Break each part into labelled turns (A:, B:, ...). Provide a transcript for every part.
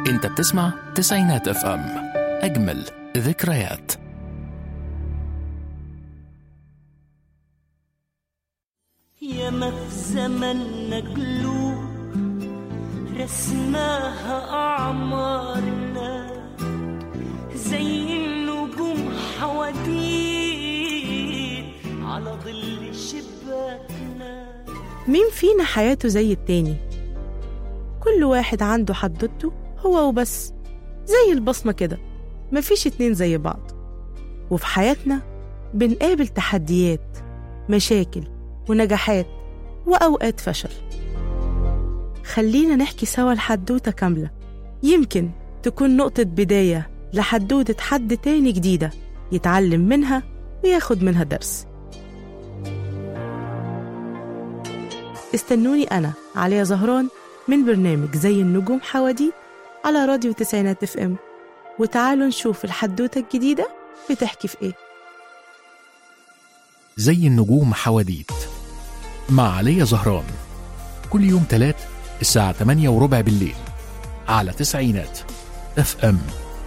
A: انت بتسمع تسعينات اف ام اجمل ذكريات
B: ياما في زمننا قلوب رسماها أعمارنا زي النجوم حواديت على ظل شباكنا
C: مين فينا حياته زي التاني كل واحد عنده حدوته هو وبس زي البصمة كده مفيش اتنين زي بعض وفي حياتنا بنقابل تحديات مشاكل ونجاحات وأوقات فشل خلينا نحكي سوا الحدوتة كاملة يمكن تكون نقطة بداية لحدوتة حد تاني جديدة يتعلم منها وياخد منها درس استنوني أنا عليا زهران من برنامج زي النجوم حواديت على راديو تسعينات اف ام وتعالوا نشوف الحدوتة الجديدة بتحكي في ايه
A: زي النجوم حواديت مع علي زهران كل يوم تلات الساعة 8 وربع بالليل على تسعينات اف ام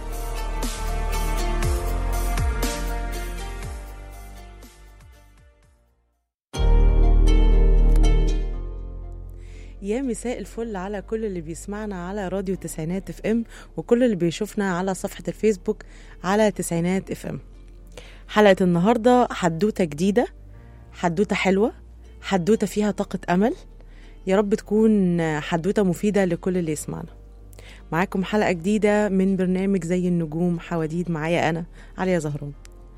C: يا مساء الفل على كل اللي بيسمعنا على راديو تسعينات اف ام وكل اللي بيشوفنا على صفحة الفيسبوك على تسعينات اف ام حلقة النهاردة حدوتة جديدة حدوتة حلوة حدوتة فيها طاقة أمل يا رب تكون حدوتة مفيدة لكل اللي يسمعنا معاكم حلقة جديدة من برنامج زي النجوم حواديد معايا أنا عليا زهران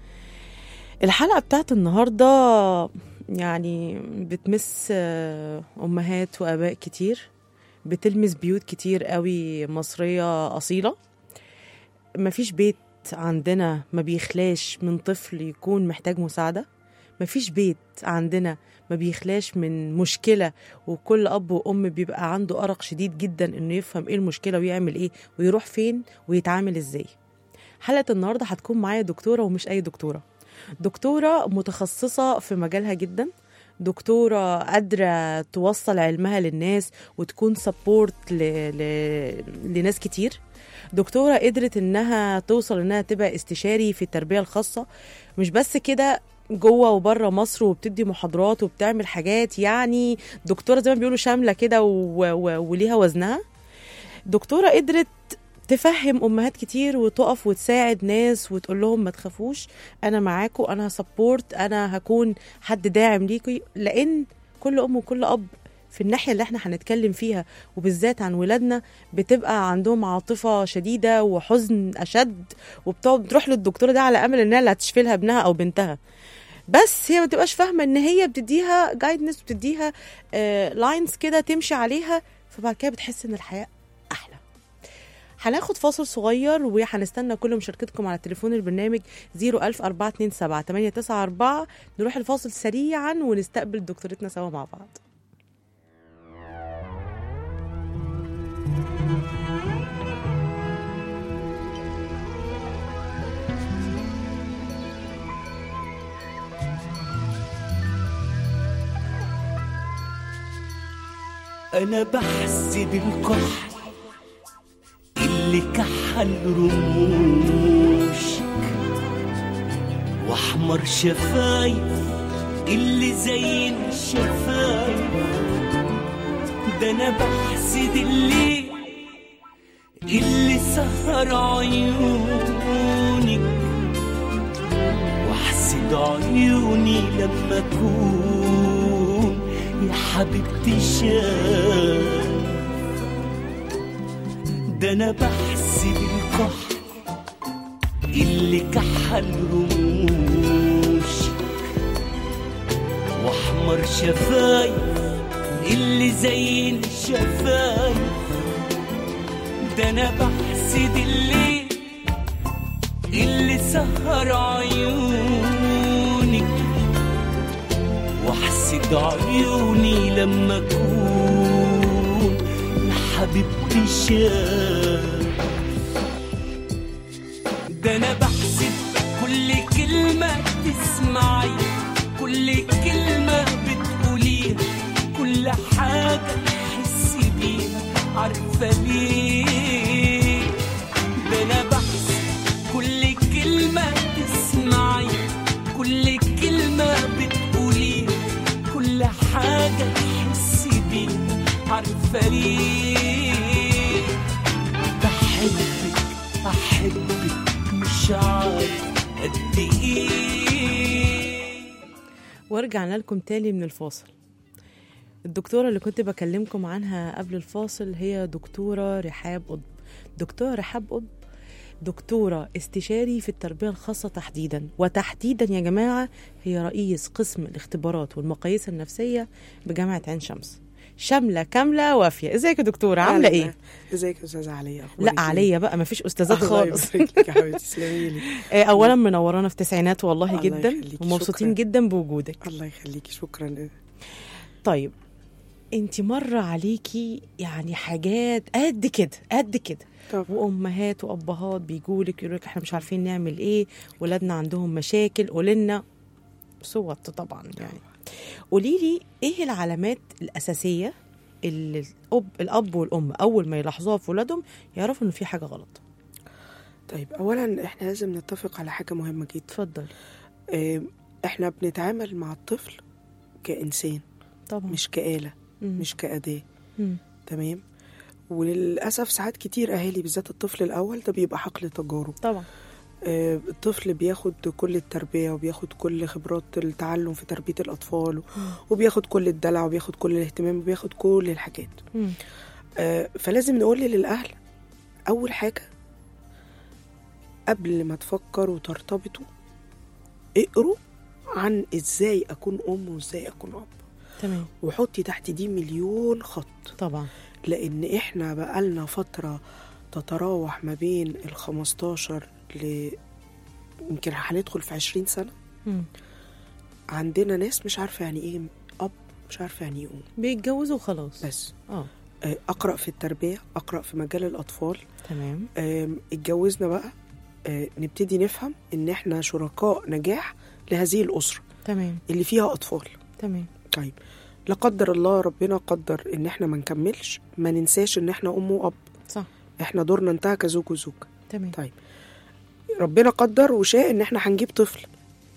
C: الحلقة بتاعت النهاردة يعني بتمس آه، أمهات وآباء كتير بتلمس بيوت كتير قوي مصرية أصيلة مفيش بيت عندنا ما بيخلاش من طفل يكون محتاج مساعدة مفيش بيت عندنا ما بيخلاش من مشكلة وكل أب وأم بيبقى عنده أرق شديد جدا إنه يفهم إيه المشكلة ويعمل إيه ويروح فين ويتعامل إزاي حلقة النهاردة هتكون معايا دكتورة ومش أي دكتورة دكتورة متخصصة في مجالها جدا دكتورة قادرة توصل علمها للناس وتكون سبورت ل... ل... لناس كتير دكتورة قدرت انها توصل انها تبقى استشاري في التربية الخاصة مش بس كده جوه وبره مصر وبتدي محاضرات وبتعمل حاجات يعني دكتورة زي ما بيقولوا شاملة كده و... و... وليها وزنها دكتورة قدرت تفهم امهات كتير وتقف وتساعد ناس وتقول لهم ما تخافوش انا معاكم انا هسبورت انا هكون حد داعم ليكي لان كل ام وكل اب في الناحيه اللي احنا هنتكلم فيها وبالذات عن ولادنا بتبقى عندهم عاطفه شديده وحزن اشد وبتقعد بتروح للدكتوره ده على امل انها اللي هتشفي لها ابنها او بنتها بس هي ما تبقاش فاهمه ان هي بتديها جايدنس بتديها لاينز كده تمشي عليها فبعد كده بتحس ان الحياه احلى هناخد فاصل صغير وهنستنى كل مشاركتكم على تليفون البرنامج 00427 894 نروح الفاصل سريعا ونستقبل دكتورتنا سوا مع بعض
B: أنا بحسد الكحل اللي كحل رموشك وأحمر شفايف اللي زي الشفايف ده أنا بحسد الليل اللي سهر عيونك واحسد عيوني لما اكون يا حبيبتي شاف ده انا بحسد الكحل اللي كحل رموشك واحمر شفايف اللي زي الشفايف ده انا بحسد الليل اللي سهر عيونك واحسد عيوني لما اكون يا حبيبتي شاف ده انا بحسد كل كلمة تسمعي كل كلمة بتقوليها كل حاجة تحسي بيها عارفة ليه حاجة تحس بيها عارفة ليه بحبك بحبك مش عارف قد ايه
C: ورجعنا لكم تاني من الفاصل الدكتورة اللي كنت بكلمكم عنها قبل الفاصل هي دكتورة رحاب قطب دكتورة رحاب قطب دكتورة استشاري في التربية الخاصة تحديدا وتحديدا يا جماعة هي رئيس قسم الاختبارات والمقاييس النفسية بجامعة عين شمس شاملة كاملة وافية ازيك يا دكتورة عاملة
D: أهلاً.
C: ايه؟
D: ازيك يا استاذه عليا
C: لا
D: أخبارك إيه؟
C: عليا بقى مفيش استاذات
D: الله
C: خالص
D: يبارك لك يا حبيبتي تسلمي لي
C: آه، اولا منورانا في تسعينات والله
D: الله
C: جدا
D: يخليكي،
C: ومبسوطين
D: شكراً.
C: جدا بوجودك
D: الله يخليكي شكرا
C: طيب انت مر عليكي يعني حاجات قد كده قد كده
D: طب
C: وامهات وابهات بيجولك يقولوا لك احنا مش عارفين نعمل ايه ولادنا عندهم مشاكل قولي لنا صوت طبعا يعني قولي لي ايه العلامات الاساسيه اللي الاب الاب والام اول ما يلاحظوها في ولادهم يعرفوا ان في حاجه غلط
D: طيب اولا احنا لازم نتفق على حاجه مهمه جدا
C: اتفضل
D: آه، احنا بنتعامل مع الطفل كانسان
C: طبعا
D: مش كآلة
C: مم.
D: مش كأداة
C: مم.
D: تمام وللأسف ساعات كتير أهالي بالذات الطفل الأول ده بيبقى حقل تجارب
C: طبعا
D: آه، الطفل بياخد كل التربية وبياخد كل خبرات التعلم في تربية الأطفال وبياخد كل الدلع وبياخد كل الاهتمام وبياخد كل الحاجات
C: مم.
D: آه، فلازم نقول للأهل أول حاجة قبل ما تفكروا ترتبطوا اقروا عن ازاي اكون ام وازاي اكون اب
C: تمام
D: وحطي تحت دي مليون خط
C: طبعا
D: لان احنا بقالنا فترة تتراوح ما بين ال 15 ل يمكن هندخل في 20 سنة
C: مم.
D: عندنا ناس مش عارفة يعني ايه اب مش عارفة يعني ايه ام
C: بيتجوزوا خلاص
D: بس
C: اه
D: آه، اقرا في التربية اقرا في مجال الاطفال
C: تمام
D: آم، اتجوزنا بقى آه، نبتدي نفهم ان احنا شركاء نجاح لهذه الاسره
C: تمام
D: اللي فيها اطفال
C: تمام
D: طيب لا قدر الله ربنا قدر ان احنا ما نكملش ما ننساش ان احنا ام واب
C: صح
D: احنا دورنا انتهى كزوج وزوج
C: تمام
D: طيب ربنا قدر وشاء ان احنا هنجيب طفل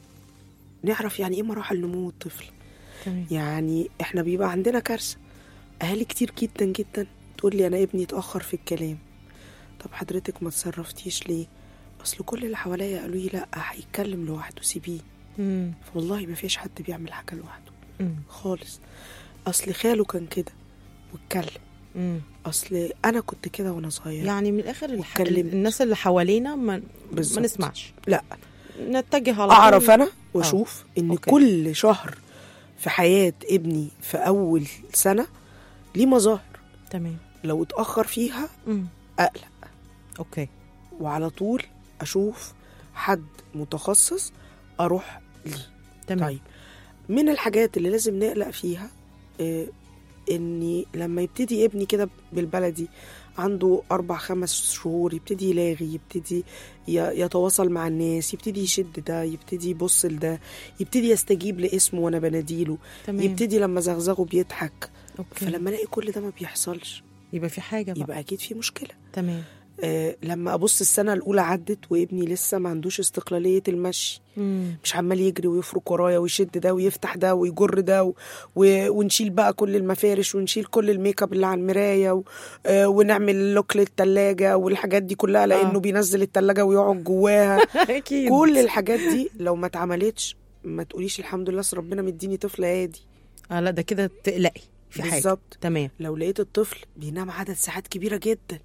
D: نعرف يعني ايه مراحل نمو الطفل
C: تمام
D: يعني احنا بيبقى عندنا كارثه اهالي كتير جدا جدا تقول لي انا ابني اتاخر في الكلام طب حضرتك ما تصرفتيش ليه اصل كل اللي حواليا قالوا لي لا هيتكلم لوحده سيبيه
C: مم.
D: والله ما فيش حد بيعمل حاجه لوحده
C: مم.
D: خالص اصل خاله كان كده واتكلم
C: مم.
D: اصل انا كنت كده وانا صغير
C: يعني من الاخر الح...
D: واتكلمت.
C: الناس اللي حوالينا ما, ما
D: بالظبط.
C: نسمعش
D: لا
C: نتجه على
D: اعرف
C: طول.
D: انا واشوف ان
C: أوكي.
D: كل شهر في حياه ابني في اول سنه ليه مظاهر
C: تمام
D: لو اتاخر فيها
C: مم.
D: اقلق
C: اوكي
D: وعلى طول اشوف حد متخصص اروح ليه
C: تمام
D: طيب من الحاجات اللي لازم نقلق فيها آه، اني لما يبتدي ابني كده بالبلدي عنده اربع خمس شهور يبتدي يلاغي يبتدي ي- يتواصل مع الناس يبتدي يشد ده يبتدي يبص لده يبتدي يستجيب لاسمه وانا بناديله
C: تمام
D: يبتدي لما زغزغه بيضحك
C: اوكي
D: فلما الاقي كل ده ما بيحصلش
C: يبقى في حاجه بقى
D: يبقى اكيد في مشكله
C: تمام
D: آه، لما ابص السنه الاولى عدت وابني لسه ما عندوش استقلاليه المشي
C: مم.
D: مش عمال يجري ويفرك ورايا ويشد ده ويفتح ده ويجر ده و... و... ونشيل بقى كل المفارش ونشيل كل الميك اب اللي على المرايه و... آه، ونعمل لوك للتلاجة والحاجات دي كلها لانه
C: آه.
D: بينزل التلاجة ويقعد جواها
C: اكيد
D: كل الحاجات دي لو ما اتعملتش ما تقوليش الحمد لله أصل ربنا مديني طفل هادي
C: اه لا ده كده تقلقي في حاجه
D: بالظبط
C: تمام
D: لو لقيت الطفل بينام عدد ساعات كبيرة جدا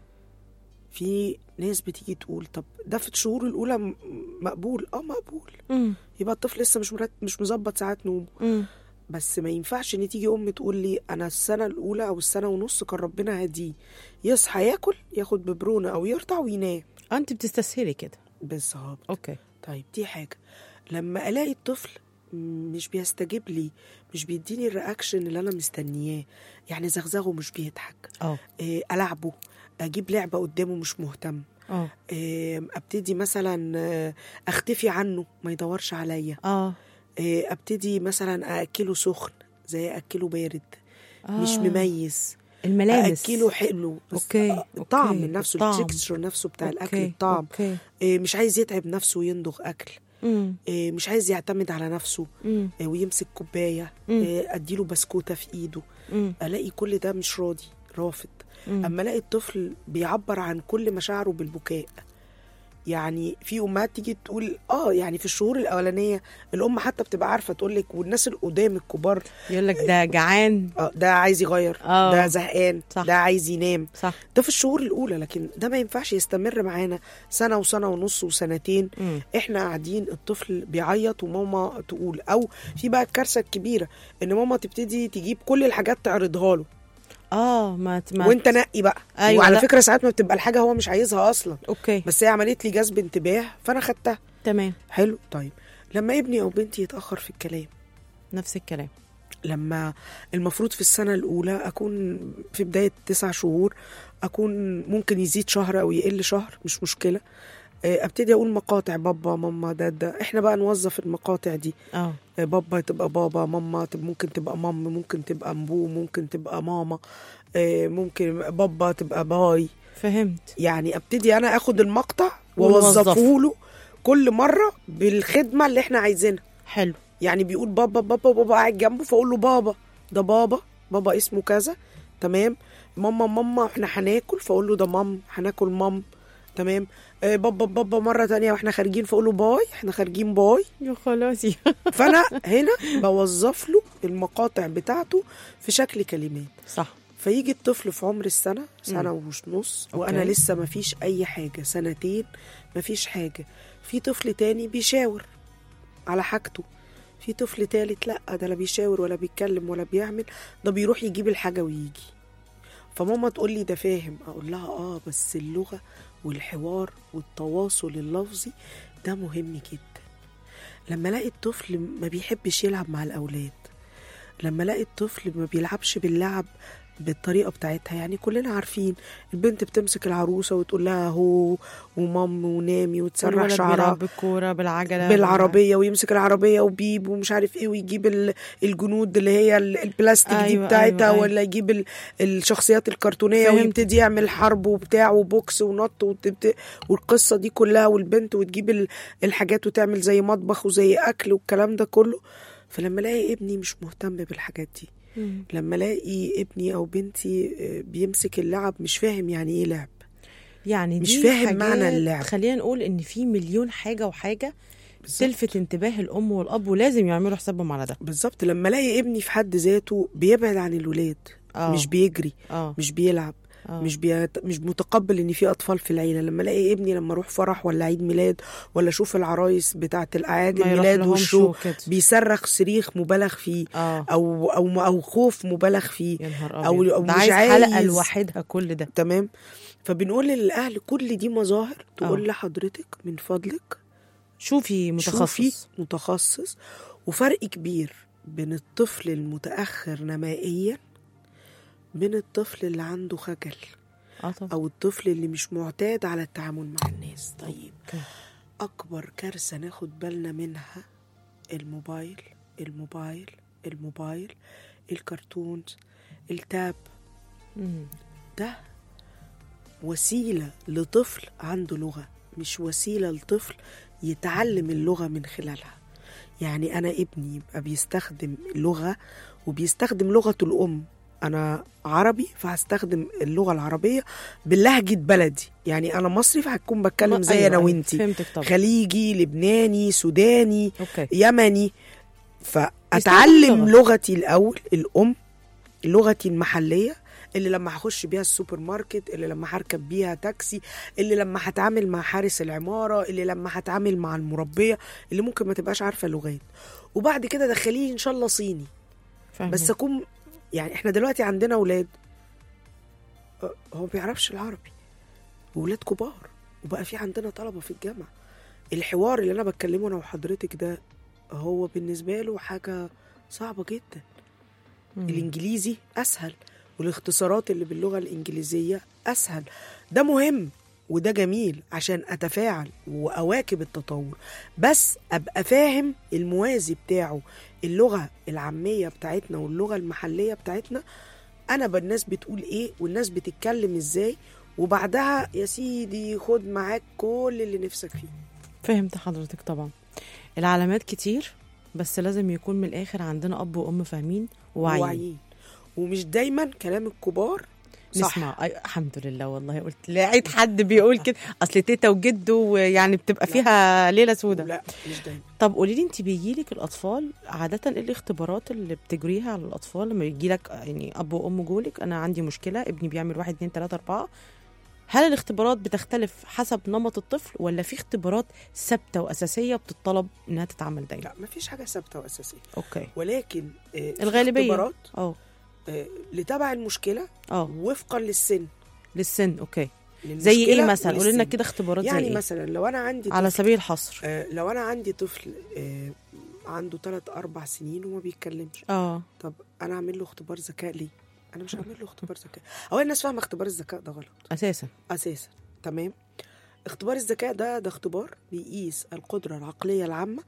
D: في ناس بتيجي تقول طب ده في الشهور الأولى م- مقبول اه مقبول
C: مم.
D: يبقى الطفل لسه مش مرت... مش مظبط ساعات نومه
C: مم.
D: بس ما ينفعش ان تيجي ام تقول لي انا السنه الاولى او السنه ونص كان ربنا هديه يصحى ياكل ياخد ببرونه او يرضع وينام
C: آه، انت بتستسهلي كده
D: بالظبط
C: اوكي
D: طيب دي حاجه لما الاقي الطفل مش بيستجيب لي مش بيديني الرياكشن اللي انا مستنياه يعني زغزغه مش بيضحك
C: اه
D: إيه العبه اجيب لعبه قدامه مش مهتم
C: اه
D: إيه ابتدي مثلا آه، اختفي عنه ما يدورش عليا
C: اه
D: إيه ابتدي مثلا ااكله سخن زي اكله بارد مش
C: آه.
D: مميز
C: الملامس
D: اكله حلو بس
C: أوكي،
D: الطعم
C: أوكي،
D: نفسه
C: الطعم.
D: التكستشر نفسه بتاع الاكل
C: أوكي،
D: الطعم
C: اوكي
D: إيه مش عايز يتعب نفسه ويندغ اكل
C: مم.
D: آه، مش عايز يعتمد على نفسه
C: مم.
D: آه، ويمسك كوبايه
C: مم.
D: آه، اديله بسكوته في ايده
C: مم.
D: الاقي كل ده مش راضي رافض
C: مم.
D: اما الاقي الطفل بيعبر عن كل مشاعره بالبكاء يعني في امهات تيجي تقول اه يعني في الشهور الاولانيه الام حتى بتبقى عارفه تقول لك والناس القدام الكبار
C: يقول لك ده جعان
D: اه ده عايز يغير
C: آه.
D: ده زهقان
C: صح.
D: ده عايز ينام
C: صح
D: ده في الشهور الاولى لكن ده ما ينفعش يستمر معانا سنه وسنه ونص وسنتين
C: مم.
D: احنا قاعدين الطفل بيعيط وماما تقول او في بقى الكارثه الكبيره ان ماما تبتدي تجيب كل الحاجات تعرضها له
C: اه ما ما
D: وانت نقي بقى
C: أيوة،
D: وعلى
C: لا.
D: فكره ساعات ما بتبقى الحاجه هو مش عايزها اصلا
C: اوكي
D: بس هي عملت لي جذب انتباه فانا خدتها
C: تمام
D: حلو طيب لما ابني او بنتي يتاخر في الكلام
C: نفس الكلام
D: لما المفروض في السنة الأولى أكون في بداية تسع شهور أكون ممكن يزيد شهر أو يقل شهر مش مشكلة آه، ابتدي اقول مقاطع بابا ماما ده ده احنا بقى نوظف المقاطع دي
C: اه
D: آه، بابا تبقى بابا ماما تب ممكن تبقى مام ممكن تبقى مبو ممكن تبقى ماما آه، ممكن بابا تبقى باي
C: فهمت
D: يعني ابتدي انا اخد المقطع
C: ونوظفه.
D: واوظفه له كل مره بالخدمه اللي احنا عايزينها
C: حلو
D: يعني بيقول بابا بابا بابا قاعد جنبه فاقول له بابا ده بابا بابا اسمه كذا تمام ماما ماما احنا هناكل فاقول له ده مام هناكل مام تمام آه بابا بابا مره تانية واحنا خارجين فاقول له باي احنا خارجين باي
C: يا خلاصي
D: فانا هنا بوظف له المقاطع بتاعته في شكل كلمات
C: صح
D: فيجي الطفل في عمر السنة سنة ومش نص وأنا
C: أوكي.
D: لسه مفيش أي حاجة سنتين مفيش حاجة في طفل تاني بيشاور على حاجته في طفل تالت لأ ده لا بيشاور ولا بيتكلم ولا بيعمل ده بيروح يجيب الحاجة ويجي فماما تقول لي ده فاهم أقول لها آه بس اللغة والحوار والتواصل اللفظي ده مهم جدا لما الاقي الطفل ما بيحبش يلعب مع الأولاد لما الاقي الطفل ما بيلعبش باللعب بالطريقه بتاعتها يعني كلنا عارفين البنت بتمسك العروسه وتقول لها هو ومام ونامي وتسرح
C: والولد
D: شعرها
C: بيلعب بالكوره بالعجله
D: بالعربيه ويمسك العربيه وبيب ومش عارف ايه ويجيب ال- الجنود اللي هي ال- البلاستيك دي
C: أيوة،
D: بتاعتها
C: أيوة، أيوة.
D: ولا يجيب ال- الشخصيات الكرتونيه
C: فهمت.
D: ويبتدي يعمل حرب وبتاع وبوكس ونط وتبت... والقصه دي كلها والبنت وتجيب ال- الحاجات وتعمل زي مطبخ وزي اكل والكلام ده كله فلما الاقي ابني مش مهتم بالحاجات دي
C: مم.
D: لما الاقي ابني او بنتي آه، بيمسك اللعب مش فاهم يعني ايه لعب
C: يعني
D: مش
C: دي
D: فاهم
C: حاجات
D: معنى اللعب.
C: خلينا نقول ان في مليون حاجه وحاجه
D: بالظبط.
C: تلفت انتباه الام والاب ولازم يعملوا حسابهم على ده
D: بالظبط لما الاقي ابني في حد ذاته بيبعد عن الولاد
C: اه
D: مش بيجري
C: اه
D: مش بيلعب
C: آه.
D: مش بيت... مش متقبل ان في اطفال في العيله لما الاقي ابني لما اروح فرح ولا عيد ميلاد ولا اشوف العرايس بتاعه الاعياد
C: ما
D: الميلاد
C: يروحلهمش
D: والشو
C: وكده.
D: بيصرخ صريخ مبالغ فيه
C: اه
D: او او او خوف مبالغ فيه
C: يا نهار
D: أو-
C: ابيض
D: أو
C: ده
D: مش
C: عايز حلقه
D: عايز.
C: لوحدها كل ده
D: تمام فبنقول للاهل كل دي مظاهر تقول
C: آه.
D: لحضرتك من فضلك
C: شوفي
D: شوفي
C: متخصص
D: متخصص وفرق كبير بين الطفل المتاخر نمائيا من الطفل اللي عنده خجل
C: اه طبعا
D: او الطفل اللي مش معتاد على التعامل مع الناس طيب
C: أوكي.
D: اكبر كارثه ناخد بالنا منها الموبايل الموبايل الموبايل الكرتونز التاب
C: مم.
D: ده وسيله لطفل عنده لغه مش وسيله لطفل يتعلم اللغه من خلالها يعني انا ابني يبقى بيستخدم لغه وبيستخدم لغته الام انا عربي فهستخدم اللغه العربيه بلهجه بلدي يعني انا مصري فهكون بتكلم
C: ما-
D: زي
C: أيوة،
D: انا
C: أيوة،
D: وانتي
C: فهمتك طبعا
D: خليجي لبناني سوداني
C: اوكي
D: يمني
C: يستخدم
D: فاتعلم
C: لغة.
D: لغتي الاول الام لغتي المحليه اللي لما هخش بيها السوبر ماركت اللي لما هركب بيها تاكسي اللي لما هتعامل مع حارس العماره اللي لما هتعامل مع المربيه اللي ممكن ما تبقاش عارفه لغات وبعد كده دخليه ان شاء الله صيني
C: فاهمة.
D: بس اكون يعني احنا دلوقتي عندنا اولاد أه، هو ما بيعرفش العربي وولاد كبار وبقى في عندنا طلبه في الجامعه الحوار اللي انا بتكلمه انا وحضرتك ده هو بالنسبه له حاجه صعبه جدا
C: مم.
D: الانجليزي اسهل والاختصارات اللي باللغه الانجليزيه اسهل ده مهم وده جميل عشان اتفاعل واواكب التطور بس ابقى فاهم الموازي بتاعه اللغه العاميه بتاعتنا واللغه المحليه بتاعتنا انا بالناس بتقول ايه والناس بتتكلم ازاي وبعدها يا سيدي خد معاك كل اللي نفسك فيه
C: فهمت حضرتك طبعا العلامات كتير بس لازم يكون من الاخر عندنا اب وام فاهمين وواعيين
D: واعيين ومش دايما كلام الكبار صح
C: نسمع أي الحمد لله والله قلت لقيت حد بيقول كده اصل تيتا وجده يعني بتبقى
D: لا.
C: فيها ليله سودة
D: لا مش دايما
C: طب قولي لي انت بيجي لك الاطفال عاده ايه الاختبارات اللي بتجريها على الاطفال لما يجي لك يعني اب وام جولك انا عندي مشكله ابني بيعمل واحد اتنين تلاته اربعه هل الاختبارات بتختلف حسب نمط الطفل ولا في اختبارات ثابته واساسيه بتطلب انها تتعمل دايما
D: لا مفيش حاجه ثابته واساسيه
C: اوكي
D: ولكن آه، في
C: الغالبية.
D: اختبارات
C: اه
D: آه، لتبع المشكله
C: اه
D: وفقا للسن
C: للسن اوكي زي ايه
D: للمشكلة
C: مثلا قولي لنا
D: وللسن.
C: كده اختبارات زي
D: يعني
C: ايه
D: مثلا لو انا عندي
C: على
D: طفل
C: سبيل الحصر
D: آه، لو انا عندي طفل آه، عنده 3 4 سنين وما بيتكلمش
C: اه
D: طب انا اعمل له اختبار ذكاء ليه انا مش هعمل له اختبار ذكاء او الناس فاهمه اختبار الذكاء ده غلط
C: اساسا
D: اساسا تمام اختبار الذكاء ده ده اختبار بيقيس القدره العقليه العامه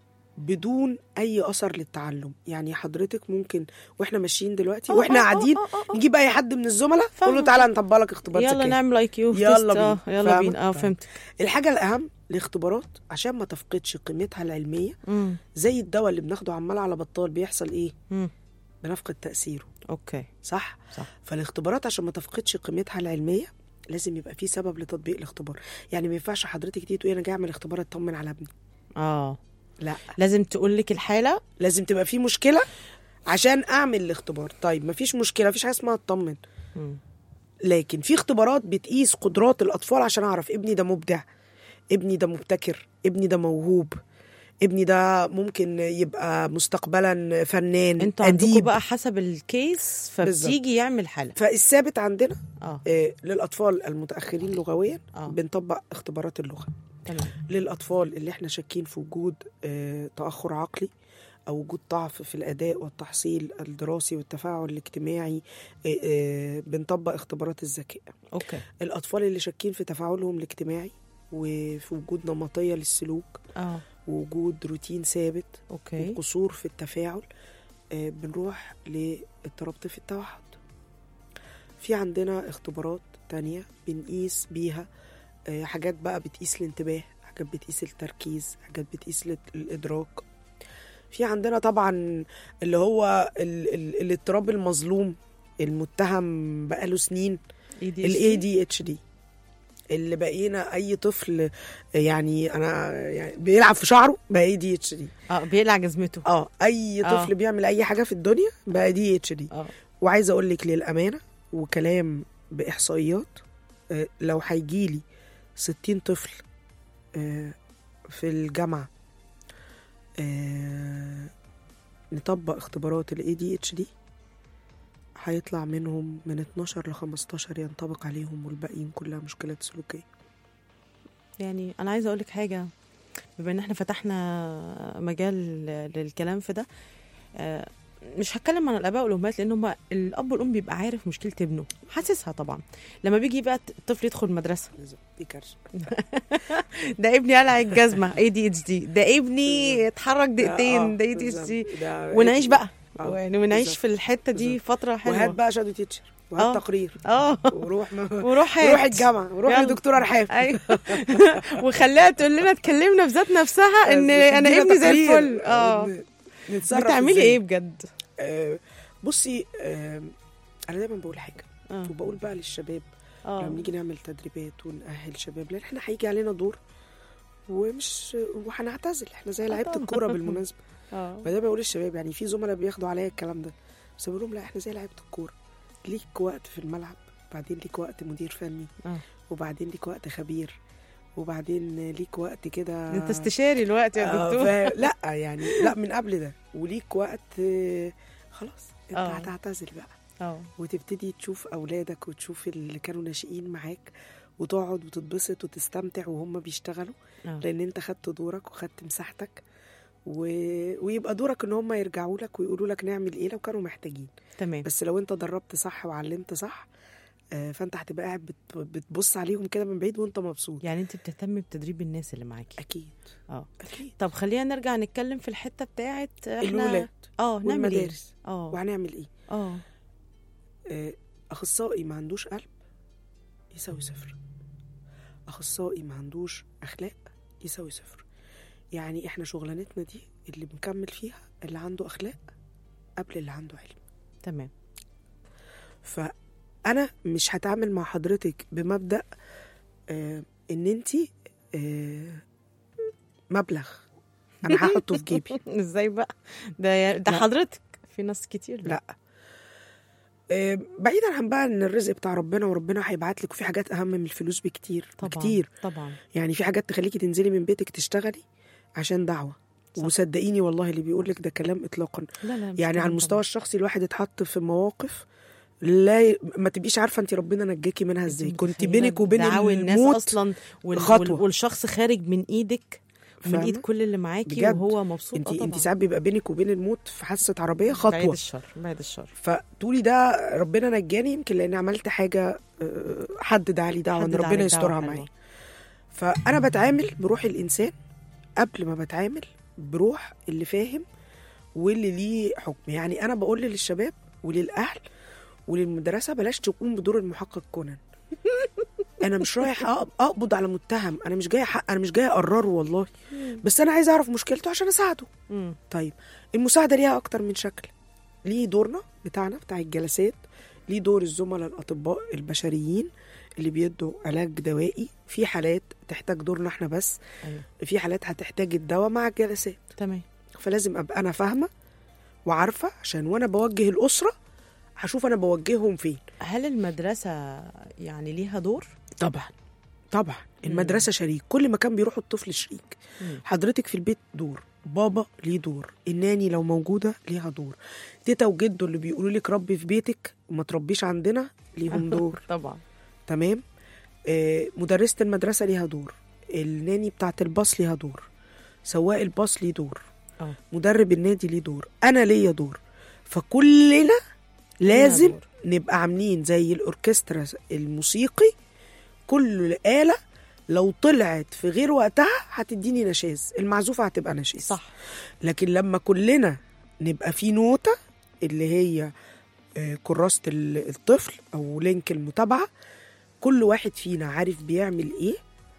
D: بدون اي اثر للتعلم يعني حضرتك ممكن واحنا ماشيين دلوقتي
C: آه،
D: واحنا
C: آه، آه،
D: قاعدين
C: آه، آه، آه.
D: نجيب اي حد من الزملاء نقول
C: فاهمة.
D: له تعالى نطبق لك اختبار
C: يلا
D: ذكاء
C: نعمل اي كيو
D: يلا بينا.
C: اه يلا
D: فاهمة؟
C: بينا اه
D: طيب.
C: فهمت
D: الحاجه الاهم الاختبارات عشان ما تفقدش قيمتها العلميه
C: امم
D: زي الدواء اللي بناخده عمال على بطال بيحصل ايه
C: امم
D: بنفقد تاثيره
C: اوكي
D: صح
C: صح.
D: فالاختبارات عشان ما تفقدش قيمتها العلميه لازم يبقى في سبب لتطبيق الاختبار يعني ما ينفعش حضرتك تيجي تقولي انا جاي اعمل اختبار اطمن على ابني
C: اه
D: لا
C: لازم تقول لك الحاله
D: لازم تبقى في مشكله عشان اعمل الاختبار طيب ما فيش مشكله مفيش حاجه اسمها اطمن
C: مم.
D: لكن في اختبارات بتقيس قدرات الاطفال عشان اعرف ابني ده مبدع ابني ده مبتكر ابني ده موهوب ابني ده ممكن يبقى مستقبلا فنان
C: انتوا عندكم
D: اديب
C: بقى حسب الكيس
D: بالظبط.
C: فبتيجي يعمل حاله
D: فالثابت عندنا
C: اه
D: آه، للاطفال المتاخرين لغويا
C: اه
D: بنطبق اختبارات اللغه
C: تمام
D: للاطفال اللي احنا شاكين في وجود آه، تاخر عقلي او وجود ضعف في الاداء والتحصيل الدراسي والتفاعل الاجتماعي آه، آه، بنطبق اختبارات الذكاء
C: اوكي
D: الاطفال اللي شاكين في تفاعلهم الاجتماعي وفي وجود نمطيه للسلوك
C: اه
D: ووجود روتين ثابت
C: اوكي
D: وقصور في التفاعل آه، بنروح لاضطراب في التوحد في عندنا اختبارات تانية بنقيس بيها آه، حاجات بقى بتقيس الانتباه حاجات بتقيس التركيز حاجات بتقيس الات- الإدراك في عندنا طبعا اللي هو ال- ال- الاضطراب المظلوم المتهم بقاله سنين الاي دي اتش دي اللي بقينا اي طفل يعني انا يعني بيلعب في شعره بقى اي دي اتش دي
C: اه بيقلع جزمته
D: اه اي
C: آه.
D: طفل بيعمل اي حاجه في الدنيا بقى دي اتش دي
C: اه
D: وعايزه اقول لك للامانه وكلام باحصائيات آه، لو هيجيلي 60 طفل آه، في الجامعه آه، نطبق اختبارات الاي دي اتش دي هيطلع منهم من 12 ل 15 ينطبق عليهم والباقيين كلها مشكلات سلوكيه
C: يعني انا عايزه اقول لك حاجه بما ان احنا فتحنا مجال للكلام في ده آه، مش هتكلم عن الاباء والامهات لان هم الاب والام بيبقى عارف مشكله ابنه حاسسها طبعا لما بيجي بقى الطفل يدخل مدرسه
D: دي كارثه
C: ده ابني قلع الجزمه اي دي اتش دي ده ابني اتحرك دقيقتين ده اي دي اتش دي ونعيش بقى
D: آه،
C: يعني ونعيش
D: بالظبط.
C: في الحته دي
D: بالظبط.
C: فتره
D: وهات
C: حلوه
D: بقى شادو تيتشر
C: آه.
D: وهات تقرير
C: اه
D: وروح م...
C: وروح
D: وروح
C: هات.
D: الجامعه وروح
C: يلا.
D: لدكتوره رحاب
C: ايوه وخليها تقول لنا اتكلمنا في ذات نفسها ان انا
D: تدينا
C: ابني زي
D: تقرير.
C: الفل اه
D: ن- نتصرف
C: بتعملي
D: إزاي.
C: ايه بجد
D: آه، بصي آه، انا دايما بقول حاجه
C: اه
D: وبقول بقى للشباب لما
C: اه
D: نيجي نعمل تدريبات ونأهل شباب لان احنا هيجي علينا دور ومش وهنعتزل احنا زي لعيبه
C: طبعا.
D: الكوره بالمناسبه
C: اه
D: فده بقول للشباب يعني في زملاء بياخدوا عليا الكلام ده بس بقول لهم لا احنا زي لعيبه الكوره ليك وقت في الملعب بعدين ليك وقت مدير فني
C: آه.
D: وبعدين ليك وقت خبير وبعدين ليك وقت كده
C: انت استشاري الوقت يا
D: آه،
C: دكتور
D: فا- لا يعني لا من قبل ده وليك وقت آه، خلاص انت
C: آه.
D: هتعتزل بقى
C: اه
D: وتبتدي تشوف اولادك وتشوف اللي كانوا ناشئين معاك وتقعد وتتبسط وتستمتع وهم بيشتغلوا
C: آه.
D: لان انت خدت دورك وخدت مساحتك و... ويبقى دورك ان هم يرجعوا لك ويقولوا لك نعمل ايه لو كانوا محتاجين
C: تمام
D: بس لو انت دربت صح وعلمت صح آه، فانت هتبقى قاعد بت... بتبص عليهم كده من بعيد وانت مبسوط
C: يعني انت بتهتمي بتدريب الناس اللي معاكي
D: اكيد
C: اه
D: اكيد
C: طب خلينا نرجع نتكلم في الحته بتاعت احنا
D: الولاد
C: اه نعمل ايه
D: والمدارس
C: اه
D: وهنعمل ايه
C: اه
D: آه، اخصائي ما عندوش قلب يساوي صفر اخصائي ما عندوش اخلاق يساوي صفر يعني احنا شغلانتنا دي اللي بنكمل فيها اللي عنده اخلاق قبل اللي عنده علم
C: تمام
D: فانا مش هتعامل مع حضرتك بمبدا آه ان انت آه مبلغ انا هحطه في جيبي
C: ازاي بقى ده ده
D: لا.
C: حضرتك في ناس كتير
D: لا آه بعيدا عن بقى ان الرزق بتاع ربنا وربنا هيبعت لك وفي حاجات اهم من الفلوس بكتير
C: طبعا
D: بكتير
C: طبعا
D: يعني في حاجات تخليكي تنزلي من بيتك تشتغلي عشان دعوه
C: صح.
D: وصدقيني والله اللي بيقول لك ده كلام اطلاقا
C: لا لا مش
D: يعني على
C: كلام
D: المستوى
C: طبعاً.
D: الشخصي الواحد اتحط في مواقف لا ي... ما تبقيش عارفه انت ربنا نجاكي منها ازاي
C: أنت
D: كنت
C: متخيلة
D: بينك وبين
C: دعاوي الناس
D: الموت
C: اصلا وال...
D: خطوة.
C: وال... والشخص خارج من ايدك من
D: فاهمة؟
C: ايد كل اللي معاكي
D: بجد.
C: وهو مبسوط
D: انت
C: آه
D: انت
C: طبعاً.
D: ساعات بيبقى بينك وبين الموت في حادثه عربيه
C: بعيد
D: خطوه
C: الشر بعيد الشر
D: فتقولي ده ربنا نجاني يمكن لاني عملت حاجه آه، حد دعا لي دعوه ان
C: حدد
D: ربنا
C: عليك
D: يسترها
C: دعوة
D: معايا
C: حلوة.
D: فانا بتعامل بروح الانسان قبل ما بتعامل بروح اللي فاهم واللي ليه حكم يعني انا بقول للشباب وللاهل وللمدرسه بلاش تقوم بدور المحقق كونان انا مش رايح أق- اقبض على متهم انا مش جاي حق انا مش جاي اقرره والله بس انا عايز اعرف مشكلته عشان اساعده
C: مم.
D: طيب المساعده ليها اكتر من شكل ليه دورنا بتاعنا بتاع الجلسات ليه دور الزملاء الاطباء البشريين اللي بيدوا علاج دوائي في حالات تحتاج دورنا احنا بس
C: أيوة.
D: في حالات هتحتاج الدواء مع الجلسات
C: تمام
D: فلازم ابقى انا فاهمه وعارفه عشان وانا بوجه الاسره هشوف انا بوجههم فين
C: هل المدرسة يعني ليها دور؟
D: طبعا طبعا المدرسه شريك كل مكان بيروح الطفل شريك
C: مم.
D: حضرتك في البيت دور بابا ليه دور الناني لو موجوده ليها دور تيتا وجدو اللي بيقولوا لك ربي في بيتك وما تربيش عندنا ليهم دور
C: طبعا
D: تمام آه مدرسه المدرسه ليها دور الناني بتاعت الباص ليها دور سواق الباص ليه دور
C: اه
D: مدرب النادي ليه دور انا ليا دور فكلنا لازم
C: دور.
D: نبقى عاملين زي الاوركسترا الموسيقي كل آلة لو طلعت في غير وقتها هتديني نشاز المعزوفة هتبقى نشاز
C: صح
D: لكن لما كلنا نبقى في نوتة اللي هي آه، كراسة ال- الطفل أو لينك المتابعة كل واحد فينا عارف بيعمل إيه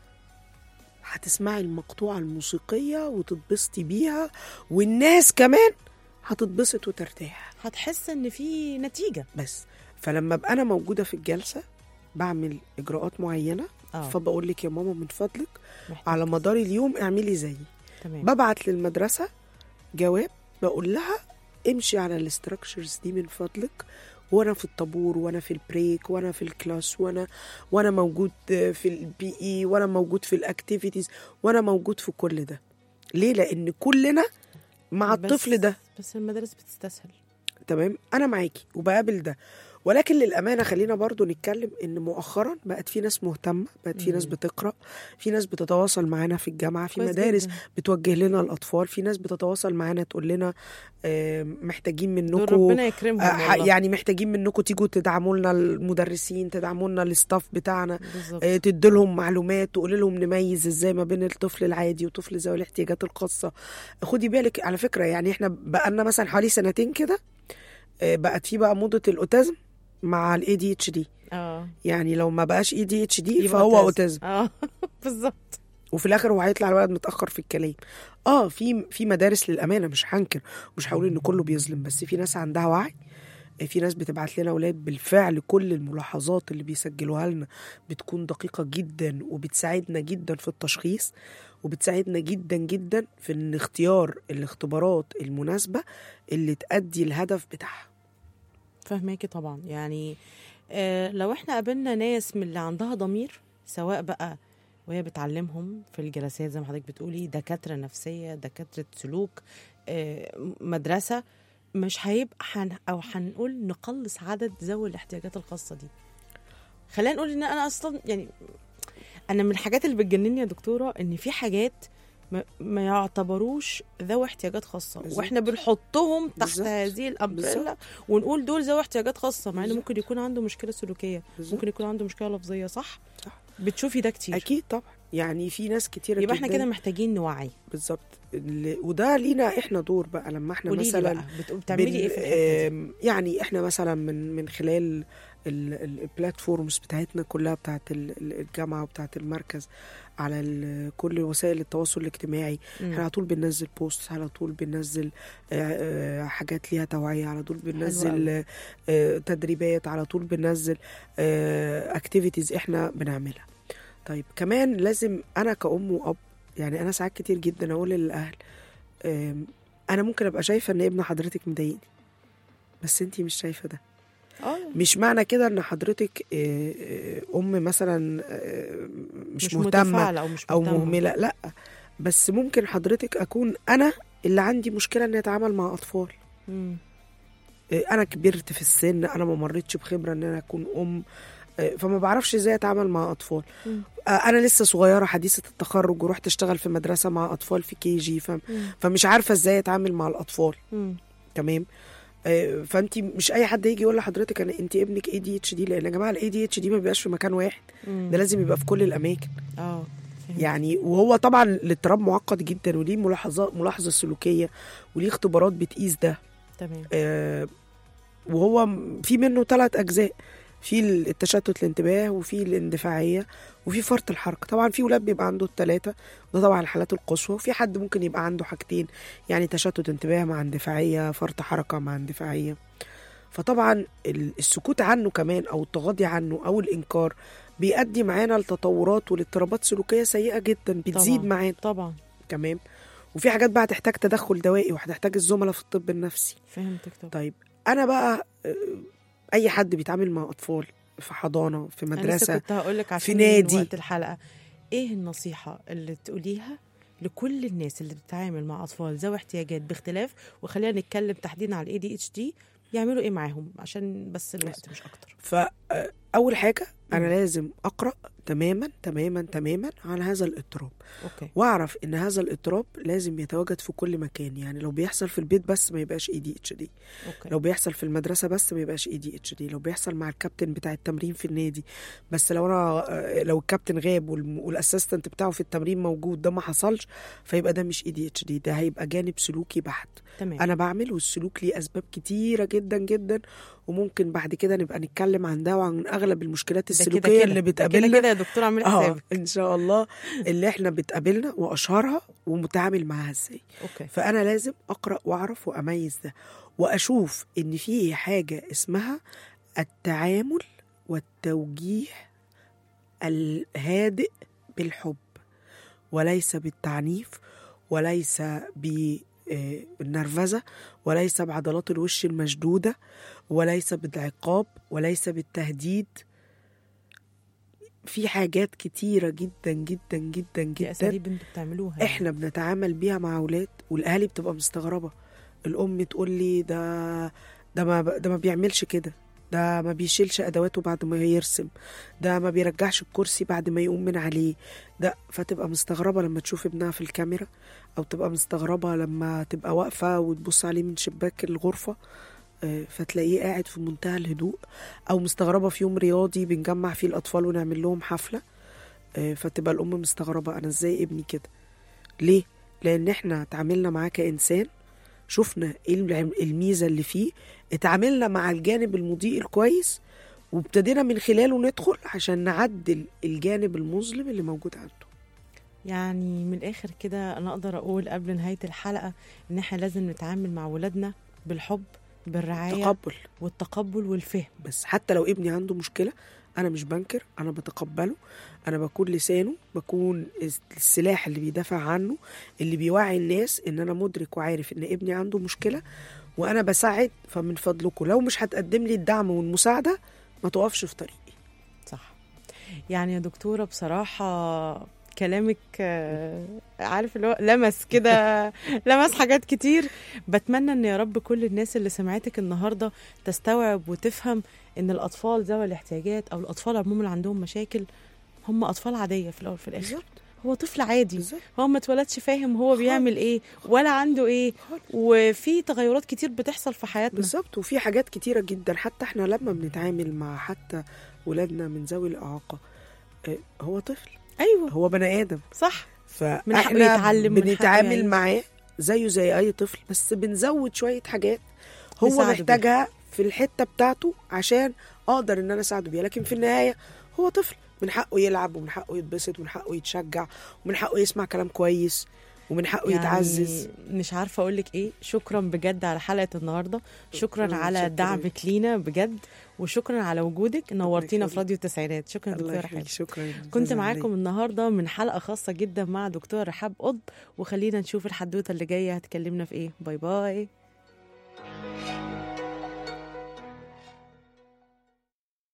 D: هتسمعي المقطوعة الموسيقية وتتبسطي بيها والناس كمان هتتبسط وترتاح
C: هتحس ان في نتيجة
D: بس فلما ابقى انا موجوده في الجلسه بعمل اجراءات معينه
C: اه
D: فبقول لك يا ماما من فضلك
C: محتاج.
D: على مدار اليوم اعملي زيي
C: تمام
D: ببعت للمدرسه جواب بقول لها امشي على الاستراكشرز دي من فضلك وانا في الطابور وانا في البريك وانا في الكلاس وانا وانا موجود في البي اي وانا موجود في الاكتيفيتيز وانا موجود في كل ده ليه لان كلنا مع
C: بس-
D: الطفل ده
C: بس المدارس بتستسهل
D: تمام انا معاكي وبقابل ده ولكن للامانه خلينا برضو نتكلم ان مؤخرا بقت في ناس مهتمه بقت في ناس
C: مم.
D: بتقرا في ناس بتتواصل معانا في الجامعه في
C: كويس
D: مدارس
C: جداً.
D: بتوجه لنا الاطفال في ناس بتتواصل معانا تقول لنا آه، محتاجين
C: دول
D: منكم
C: ربنا يكرمهم
D: آه،
C: والله.
D: يعني محتاجين منكم تيجوا تدعموا لنا المدرسين تدعموا لنا الستاف بتاعنا
C: بالظبط
D: آه، تدي لهم معلومات تقول لهم نميز ازاي ما بين الطفل العادي وطفل ذوي الاحتياجات الخاصه خدي بالك على فكره يعني احنا بقالنا مثلا حوالي سنتين كده آه، بقت في بقى موضه الاوتيزم مع الاي دي اتش دي
C: اه
D: يعني لو ما بقاش اي دي اتش دي
C: يبقى
D: فهو اوتيزم
C: اه بالظبط
D: وفي الاخر هو هيطلع الولد متاخر في الكلام اه في في مدارس للامانه مش هنكر مش هقول ان كله بيظلم بس في ناس عندها وعي في ناس بتبعت لنا اولاد بالفعل كل الملاحظات اللي بيسجلوها لنا بتكون دقيقه جدا وبتساعدنا جدا في التشخيص وبتساعدنا جدا جدا في ان اختيار الاختبارات المناسبه اللي تأدي الهدف بتاعها
C: فهماكي طبعا يعني آه لو احنا قابلنا ناس من اللي عندها ضمير سواء بقى وهي بتعلمهم في الجلسات زي ما حضرتك بتقولي دكاترة نفسية دكاترة سلوك آه مدرسة مش هيبقى حن او هنقول نقلص عدد ذوي الاحتياجات الخاصة دي خلينا نقول ان انا اصلا يعني انا من الحاجات اللي بتجنني يا دكتورة ان في حاجات ما, ما يعتبروش ذوي احتياجات خاصة
D: بالظبط.
C: واحنا بنحطهم تحت
D: بالظبط.
C: هذه الامبريلا
D: بالظبط.
C: ونقول دول ذوي احتياجات خاصه مع انه
D: بالظبط.
C: ممكن يكون عنده مشكله سلوكيه
D: بالظبط.
C: ممكن يكون عنده مشكله لفظيه صح
D: صح.
C: بتشوفي ده كتير
D: اكيد طبعا يعني في ناس كتيره
C: يبقى احنا
D: جداً
C: كده محتاجين نوعي
D: بالظبط ال- وده لينا احنا دور بقى لما احنا
C: قولي لي
D: مثلا
C: بقى بت- بتعملي
D: بن-
C: ايه في الحته دي
D: آم، يعني احنا مثلا من من خلال ال- ال- البلاتفورمز بتاعتنا كلها بتاعت ال- ال- الجامعه وبتاعت المركز على ال- كل وسائل التواصل الاجتماعي
C: مم.
D: احنا على طول بننزل بوست على طول بننزل آه، آه، حاجات ليها توعيه على طول بننزل آه، تدريبات على طول بننزل اكتيفيتيز احنا بنعملها طيب كمان لازم انا كأم وأب يعني انا ساعات كتير جدا اقول للاهل آم، انا ممكن ابقى شايفه ان ابن حضرتك مضايقني بس انتي مش شايفه ده
C: اه
D: مش معنى كده ان حضرتك آه، آه، ام مثلا آه، مش,
C: مش
D: مهتمه
C: متفاعلة او مش
D: او
C: مهتمة.
D: مهمله لا بس ممكن حضرتك اكون انا اللي عندي مشكله اني اتعامل مع اطفال
C: مم.
D: آه، انا كبرت في السن انا ما مريتش بخبره ان انا اكون ام آه، فما بعرفش ازاي اتعامل مع اطفال
C: مم.
D: آه، انا لسه صغيره حديثه التخرج ورحت اشتغل في مدرسه مع اطفال في كي جي فم-
C: مم.
D: فمش عارفه ازاي اتعامل مع الاطفال
C: مم.
D: تمام آه، فانت مش اي حد يجي يقول لحضرتك انا انت ابنك اي دي اتش دي لان يا جماعه الاي دي اتش دي ما بيبقاش في مكان واحد
C: مم.
D: ده لازم يبقى في كل الاماكن
C: اه فهمت.
D: يعني وهو طبعا الاضطراب معقد جدا وليه ملاحظات ملاحظه سلوكيه وليه اختبارات بتقيس ده
C: تمام
D: آه، وهو م- في منه ثلاث اجزاء في التشتت الانتباه وفي الاندفاعيه وفي فرط الحركه طبعا في ولاد بيبقى عنده الثلاثه ده طبعا الحالات القصوى وفي حد ممكن يبقى عنده حاجتين يعني تشتت انتباه مع اندفاعيه فرط حركه مع اندفاعيه فطبعا ال- السكوت عنه كمان او التغاضي عنه او الانكار بيؤدي معانا لتطورات والاضطرابات سلوكيه سيئه جدا بتزيد
C: طبعاً.
D: معانا
C: طبعا
D: تمام وفي حاجات بقى هتحتاج تدخل دوائي وهتحتاج الزملاء في الطب النفسي
C: فهمتك طبعا
D: طيب انا بقى آه، اي حد بيتعامل مع اطفال في حضانه في
C: انا لسه
D: مدرسه
C: كنت هقول لك عشان
D: في نادي.
C: وقت الحلقه ايه النصيحه اللي تقوليها لكل الناس اللي بتتعامل مع اطفال ذوي احتياجات باختلاف وخلينا نتكلم تحديدا على الاي دي اتش دي يعملوا ايه معاهم عشان بس الوقت مش اكتر
D: فاول حاجه انا
C: مم.
D: لازم اقرا تماما تماما تماما عن هذا الاضطراب
C: اوكي
D: واعرف ان هذا الاضطراب لازم يتواجد في كل مكان يعني لو بيحصل في البيت بس ما يبقاش اي دي اتش دي
C: اوكي
D: لو بيحصل في المدرسه بس ما يبقاش اي دي اتش دي لو بيحصل مع الكابتن بتاع التمرين في النادي بس لو انا آه، لو الكابتن غاب والم- والاسيستنت بتاعه في التمرين موجود ده ما حصلش فيبقى ده مش اي دي اتش دي ده هيبقى جانب سلوكي بحت
C: تمام
D: انا بعمل والسلوك ليه اسباب كتيره جدا جدا وممكن بعد كده نبقى نتكلم عن ده وعن اغلب المشكلات
C: ده كده
D: السلوكيه
C: كده.
D: اللي
C: ده كده
D: بتقابلنا
C: كده يا دكتور اعمل
D: اه
C: حسابك
D: ان شاء الله اللي احنا بتقابلنا واشهرها ومتعامل معاها ازاي
C: اوكي
D: فانا لازم اقرا واعرف واميز ده واشوف ان في حاجه اسمها التعامل والتوجيه الهادئ بالحب وليس بالتعنيف وليس بالنرفزه وليس بعضلات الوش المشدوده وليس بالعقاب وليس بالتهديد في حاجات كتيره جدا جدا جدا
C: دي
D: جدا
C: اساليب انتوا بتعملوها يعني.
D: احنا بنتعامل بيها مع اولاد والاهالي بتبقى مستغربه الام تقول لي ده ده ما ده ما بيعملش كده ده ما بيشيلش ادواته بعد ما يرسم ده ما بيرجعش الكرسي بعد ما يقوم من عليه ده فتبقى مستغربه لما تشوف ابنها في الكاميرا او تبقى مستغربه لما تبقى واقفه وتبص عليه من شباك الغرفه آه، فتلاقيه قاعد في منتهى الهدوء او مستغربه في يوم رياضي بنجمع فيه الاطفال ونعمل لهم حفله آه، فتبقى الام مستغربه انا ازاي ابني كده ليه لان احنا اتعاملنا معاه كانسان شفنا ايه العم- الميزه اللي فيه اتعاملنا مع الجانب المضيء الكويس وابتدينا من خلاله ندخل عشان نعدل الجانب المظلم اللي موجود عنده
C: يعني من الاخر كده انا اقدر اقول قبل نهايه الحلقه ان احنا لازم نتعامل مع ولادنا بالحب بالرعايه
D: تقبل
C: والتقبل والفهم
D: بس حتى لو ابني عنده مشكله انا مش بنكر انا بتقبله انا بكون لسانه بكون السلاح اللي بيدافع عنه اللي بيوعي الناس ان انا مدرك وعارف ان ابني عنده مشكله وانا بساعد فمن فضلكم لو مش هتقدم لي الدعم والمساعده ما تقفش في طريقي
C: صح يعني يا دكتوره بصراحه كلامك آه، عارف اللي هو لمس كده لمس حاجات كتير بتمنى ان يا رب كل الناس اللي سمعتك النهارده تستوعب وتفهم ان الاطفال ذوي الاحتياجات او الاطفال عموما اللي عندهم مشاكل هم اطفال عاديه في الاول في الاخر
D: بالظبط
C: هو طفل عادي
D: بالظبط
C: هو ما اتولدش فاهم هو
D: خالص.
C: بيعمل ايه ولا عنده ايه
D: خالص.
C: وفي تغيرات كتير بتحصل في حياتنا
D: بالظبط وفي حاجات كتيره جدا حتى احنا لما بنتعامل مع حتى ولادنا من ذوي الاعاقه آه، هو طفل ايوه هو بني ادم
C: صح من حقه
D: فاحنا
C: يتعلم، من حقه
D: بنتعامل
C: يعيش.
D: معاه زيه زي اي طفل بس بنزود شويه حاجات هو
C: نساعده بيها.
D: محتاجها في الحته بتاعته عشان اقدر ان انا اساعده بيها لكن في النهايه هو طفل من حقه يلعب ومن حقه يتبسط ومن حقه يتشجع ومن حقه يسمع كلام كويس ومن حقه
C: يعني
D: يتعزز
C: مش عارفه اقول لك ايه شكرا بجد على حلقه النهارده شكرا
D: مم،
C: على
D: شكراً.
C: دعمك لينا بجد وشكرا على وجودك نورتينا في
D: يخليك.
C: راديو التسعينات شكرا
D: الله
C: دكتوره
D: يخليك
C: حلو
D: شكرا
C: كنت
D: أستاذة
C: معاكم
D: علي.
C: النهارده من حلقه خاصه جدا مع دكتور رحاب قطب وخلينا نشوف الحدوته اللي جايه هتكلمنا في ايه باي باي